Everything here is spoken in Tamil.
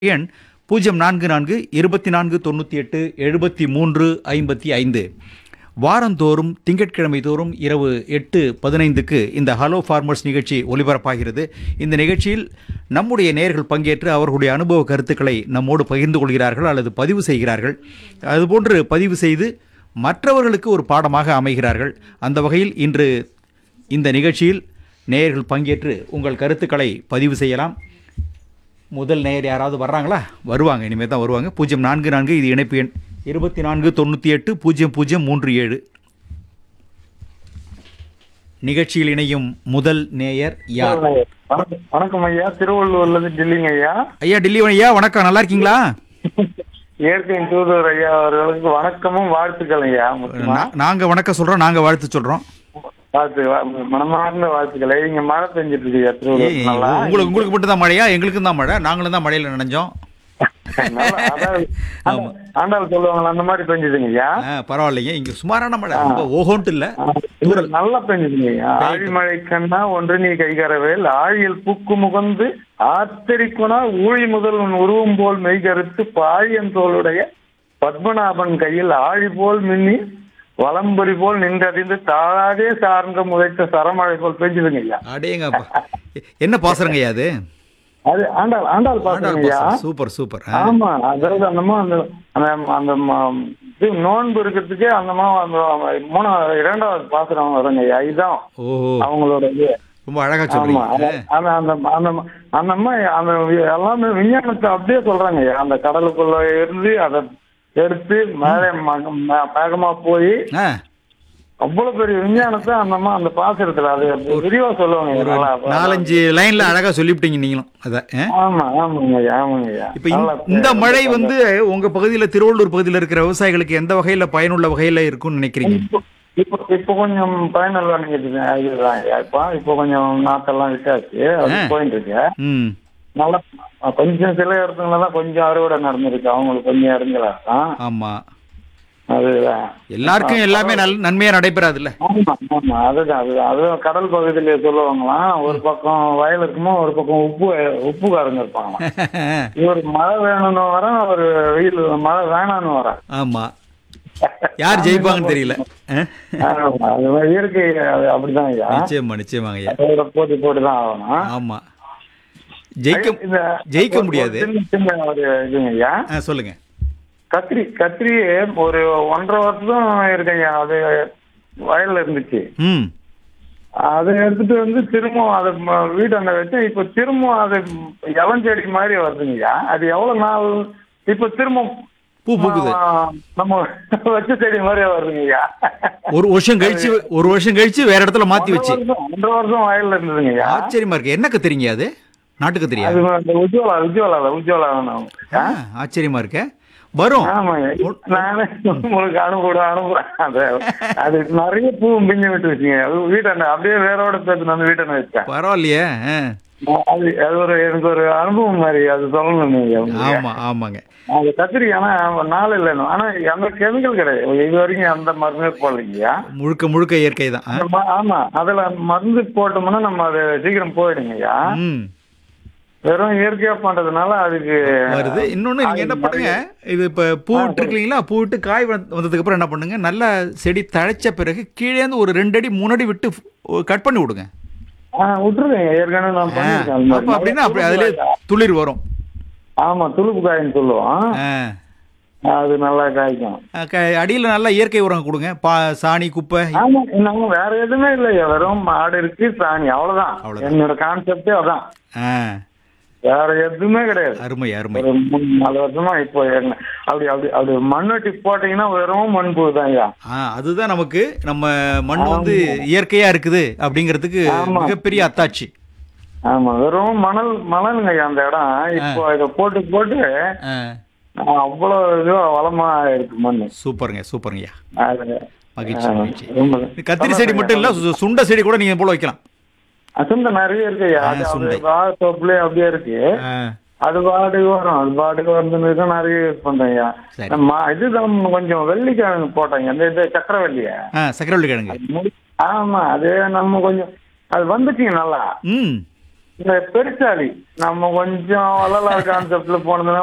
எண் பூஜ்ஜியம் நான்கு நான்கு இருபத்தி நான்கு தொண்ணூற்றி எட்டு எழுபத்தி மூன்று ஐம்பத்தி ஐந்து வாரந்தோறும் திங்கட்கிழமை தோறும் இரவு எட்டு பதினைந்துக்கு இந்த ஹலோ ஃபார்மர்ஸ் நிகழ்ச்சி ஒலிபரப்பாகிறது இந்த நிகழ்ச்சியில் நம்முடைய நேயர்கள் பங்கேற்று அவர்களுடைய அனுபவ கருத்துக்களை நம்மோடு பகிர்ந்து கொள்கிறார்கள் அல்லது பதிவு செய்கிறார்கள் அதுபோன்று பதிவு செய்து மற்றவர்களுக்கு ஒரு பாடமாக அமைகிறார்கள் அந்த வகையில் இன்று இந்த நிகழ்ச்சியில் நேயர்கள் பங்கேற்று உங்கள் கருத்துக்களை பதிவு செய்யலாம் முதல் நேயர் யாராவது வர்றாங்களா வருவாங்க இனிமேல் தான் வருவாங்க பூஜ்ஜியம் நான்கு நான்கு இது இணைப்பு எண் இருபத்தி நான்கு தொண்ணூற்றி எட்டு பூஜ்ஜியம் பூஜ்ஜியம் மூன்று ஏழு நிகழ்ச்சியில் இணையும் முதல் நேயர் யார் வணக்கம் வணக்கம் ஐயா திருவள்ளூர்ல இருந்து டெல்லிங்க ஐயா ஐயா டில்லி ஐயா வணக்கம் நல்லா இருக்கீங்களா இயற்கையின் தூதுவர் ஐயா அவர்களுக்கு வணக்கமும் வாழ்த்துக்கள் ஐயா முக்கியமா நா- நாங்க வணக்கம் சொல்றோம் நாங்க வாழ்த்து சொல்றோம் வாழ்த்து வா- மனமார்ந்த வாழ்த்துக்கள் இங்க மழை பெஞ்சிட்டு இருக்கு ஐயா ஏய், திருவள்ளூர் நல்லா உங்களுக்கு உங்களுக்கு மட்டும் தான் மழையா எங்களுக்கும் தான் மழை நாங்களும் தான் மழையில நினைஞ்சோம் நல்லா, அதாவது ஆண்டா- ஆண்டாள் சொல்லுவாங்களா அந்த மாதிரி பெஞ்சுதுங்க ஐயா ஆ, பரவாயில்லைங்க இங்க சுமாரான மழை ரொம்ப ஓஹோன்ட்டு இல்ல இது நல்லா பெஞ்சுதுங்க ஐயா ஆழிமழை கண்ணா ஒன்று நீ கைகரவேல் ஆழியில் பூக்கு முகந்து ஆத்தரிக்குனா ஊழி முதல் உன் உருவம் போல் மெய்கருத்து பாழியன் தோளுடைய பத்மநாபன் கையில் ஆழி போல் மின்னி வலம்புரி போல் நின்றறிந்து தாழாதே சார்ந்த முளைத்த சரமழை போல் பெஞ்சுதுங்க ஐயா அடேங்கப்பா என்ன பாசுறங்க ஐயா அது அது ஆண்டாள் ஆண்டாள் பாத்துருங்க ஐயா சூப்பர் சூப்பர் ஆ. ஆமா அதாவது அந்தமா அந்த அந்த அந்த ம- இது நோன்பு இருக்கிறதுக்கே அந்தமா அந்த மூணாவது இரண்டாவது பாசுரம் வருங்க ஐயா இதுதான் ஓஹோ அவங்களோட இது ரொம்ப அழகா ஆமா சொல்றீங்க அத- அந்த அந்த அந்த அந்த அம்மா அந்த எல்லாமே விஞ்ஞானத்தை அப்படியே சொல்றாங்க ஐயா அந்த கடலுக்குள்ள இருந்து அதை எடுத்து மேலே ம- ம- வேகமா போய் ஆ, அவ்வளவு பெரிய விஞ்ஞானத்தை அந்த அம்மா அந்த பாசுரத்துல அது விரிவா சொல்லுவாங்க ஐயா. ஒரு நல்லா நாலஞ்சு லைன்ல அழகா சொல்லிவிட்டீங்க நீங்களும் அத ஆ? ஆமா ஆமாங்க ஐயா ஆமாங்க ஐயா இப்ப இந்த- நல்லா இந்த மழை வந்து உங்க பகுதியில திருவள்ளூர் பகுதியில இருக்கிற விவசாயிகளுக்கு எந்த வகையில பயனுள்ள வகையில இருக்கும்னு நினைக்கிறீங்க இப்போ இப்போ இப்போ கொஞ்சம் பயனுள்ள நினைக்கிறதுங்க இதுதான் ஐயா. இப்போ இப்போ கொஞ்சம் நாத்தெல்லாம் விட்டாச்சு அது ஆ. போயிட்டு இருக்கு ம் நல்லா கொஞ்சம் சில இடத்துல தான் கொஞ்சம் அறுவடை நடந்திருக்கு அவங்களுக்கு கொஞ்சம் இடங்களா தான் ஆமா அதுதான் எல்லாருக்கும் எல்லாமே நல் நன்மையா நடைபெறாதுல்ல ஆமா ஆமா அதுதான் அதுதான் அதுதான் கடல் பகுதியில சொல்லுவாங்களாம் ஒரு பக்கம் வயல் இருக்குமோ ஒரு பக்கம் உப்பு உப்புக்காரங்க இருப்பாங்களாம் இவர் மழை வேணும்னு வர ஒரு வெயில் மழை வேணாம்னு வர ஆமா யார் ஜெயிப்பாங்கன்னு தெரியல ஆ? அது மாதிரி இயற்கை அது அப்படிதான் ஐயா நிச்சயமா நிச்சயமாங்க ஐயா அதோட போட்டி போட்டு தான் ஆகணும் ஆமா ஜெயிக்க இந்த ஜெயிக்க ஒரு- முடியாது. ஒரு சின்ன சின்ன ஒரு இதுங்க ஐயா ஆ, சொல்லுங்க கத்திரி கத்திரி ஒரு ஒன்றரை வருஷம் இருக்குங்க அது வயல்ல இருந்துச்சு ம் அதை எடுத்துட்டு வந்து திரும்ப அதை ம- வீட்டாண்ட வச்சு இப்ப திரும்ப அது இளஞ்செடி மாதிரி வருதுங்கய்யா அது எவ்வளவு நாள் இப்ப திரும்ப பூ பூக்குது ஆ, நம்ம வச்ச செடி மாதிரியே வருதுங்கய்யா ஒரு வருஷம் கழிச்சு ஒரு வருஷம் கழிச்சு வேற இடத்துல மாத்தி வச்சு ஒன்றரை வருஷம் ஒன்றரை வருஷம் வயல்ல இருந்ததுங்கய்யா ஆச்சரியமா இருக்கு என்ன கத்திரிங்க அது நாட்டு கத்திரியா அது அந்த உஜ்வாலா உஜ்வாலா உஜ்வாலா வேணும் ஆ, ஆச்சரியமா இருக்க வரும் ஆமாங்க நானே உங்களுக்கு அனுப்புறேன் அனுப்புறேன் அது அது நிறைய பூ பிஞ்சு விட்டு வச்சுங்க அது வீட்டாண்ட அப்படியே வேறோட பேத்து வந்து வீட்டாண்ட வச்சேன் பரவாயில்லையே ஆ. அது அது ஒரு எனக்கு ஒரு அனுபவம் மாதிரி அது சொல்லணும் நீங்க உங்களுக்கு. ஆமா ஆமாங்க அது கத்திரி ஆனா நாள் இல்லைன்னு ஆனா அந்த கெமிக்கல் கிடையாது இது வரைக்கும் அந்த மருந்தே போடலைங்கய்யா முழுக்க முழுக்க இயற்கை தான் ஆ? அந்த ம- ஆமா அதுல மருந்து போட்டோம்னா நம்ம அது சீக்கிரம் போயிடுங்கய்யா ம் வெறும் இயற்கையா பண்றதுனால அதுக்கு வருது இன்னொன்னு நீங்க என்ன பண்ணுங்க இது இப்ப பூ விட்டு இருக்கீங்களா பூ விட்டு காய் வந்த- வந்ததுக்கு அப்புறம் என்ன பண்ணுங்க நல்லா செடி தழைச்ச பிறகு கீழே இருந்து ஒரு ரெண்டு அடி மூணு அடி விட்டு கட் பண்ணி விடுங்க ஆ, விட்டுருங்க ஏற்கனவே நான் ஆ, பண்ணிருக்கேன் அந்த மாதிரி. அப்ப அப்படின்னா அப்படி அதுல துளிர் வரும் ஆமா துளுப்பு காயின்னு சொல்லுவோம் ஆ. அது நல்லா காய்க்கும் ஆ, க- அடியில நல்லா இயற்கை உரம் கொடுங்க பா சாணி குப்பை ஆமா நம்ம வேற எதுவுமே இல்லையா வெறும் மாடு இருக்கு சாணி அவ்வளவுதான் அவ்வளவுதான். என்னோட கான்செப்டே அதான் ஆ, வேற எதுவுமே கிடையாது அருமை அருமை ஒரு மூணு நாலு வருஷமா இப்போ என்ன அப்படி அப்படி அப்படி மண் வெட்டி போட்டீங்கன்னா வெறும் மண் புழுதான் ஐயா ஆ அதுதான் நமக்கு நம்ம மண் வந்து இயற்கையா இருக்குது அப்படிங்கிறதுக்கு ஆமா. மிகப்பெரிய அத்தாட்சி ஆமா வெறும் மணல் மணலுங்க ஐயா அந்த இடம் இப்போ இதை போட்டு போட்டு ஆ, ஆ, அவ்வளவு இதுவா வளமா இருக்கு மண் சூப்பருங்க சூப்பருங்கய்யா அது மகிழ்ச்சி ஆ, மகிழ்ச்சி ரொம்ப கத்திரி செடி மட்டும் இல்ல சு- சுண்ட செடி கூட நீங்க போல வைக்கலாம் சுண்டை நிறைய இருக்கு ஐயா அது ஆ, சுண்டை. வாழைத்தோப்புலயே அப்படியே இருக்கு ஆ, அது பாட்டுக்கு வரும் அது பாட்டுக்கு வந்து தான் நிறைய யூஸ் பண்றேங்க சரி. நம்ம இதுதான் கொஞ்சம் வெள்ளிக்கிழங்கு போட்டாங்க இந்த இது சக்கரவள்ளிய ஆ சக்கரவள்ளி கிழங்கு ஆமா அது நம்ம கொஞ்சம் அது வந்துச்சுங்க நல்லா ம் இந்த பெருச்சாளி நம்ம கொஞ்சம் வள்ளலார் கான்செப்ட்ல போனதுன்னா